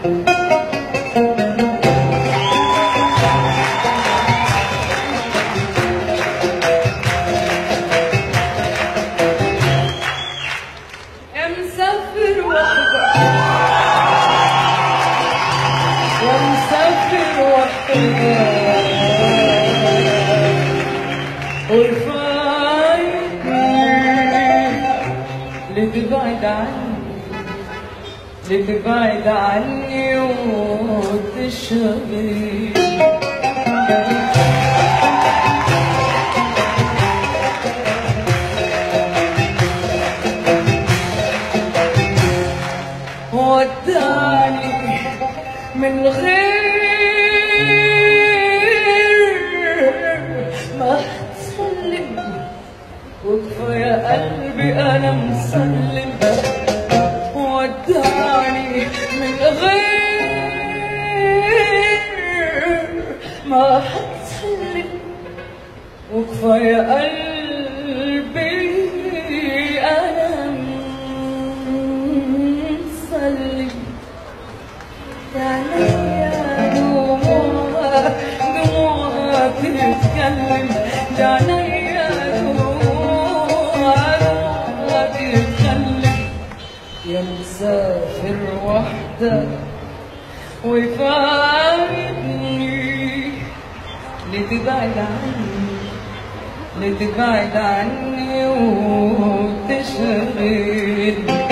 يا مسافر وحدك يا مسافر وحدك وفايتني لتبعد عني لتبعد عني وتشغل وداني من غير ما تسلم وكفاية قلبي أنا مسلم وداني من غير ما تسلم وكفاية قلبي أنا مسلم يا دموع دموع تتكلم يا دموع دموع تتكلم يا مسافر وحدك وفارقني لتبعد عني لتبعد عني وتشغل